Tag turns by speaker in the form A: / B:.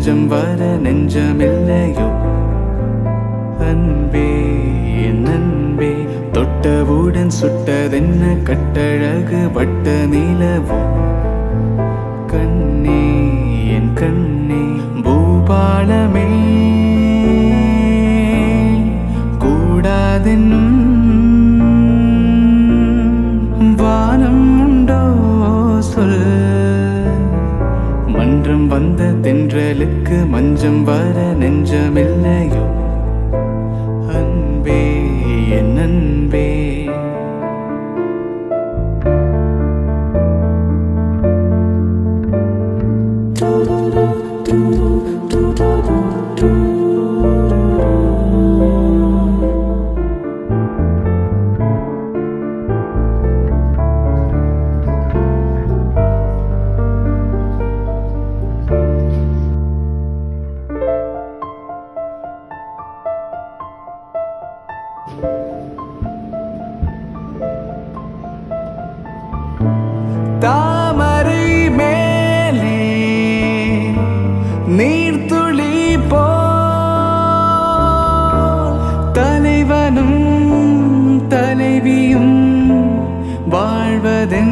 A: மஞ்சம் வர நெஞ்சமில்லையோ அன்பே என் அன்பே தொட்டவுடன் சுட்டதென்ன கட்டழகு வட்ட நிலவோ கண்ணே என் கண்ணே பூபாலமே கூடாதென்னும் வானம் உண்டோ சொல் மன்றம் வந்த தென்றலுக்கு மஞ்சம் வர நெஞ்சமில்லையோ அன்பே என் அன்பே தாமரை மேலே நீர்த்துளி போல் தலைவனும் தலைவியும் வாழ்வதென்ன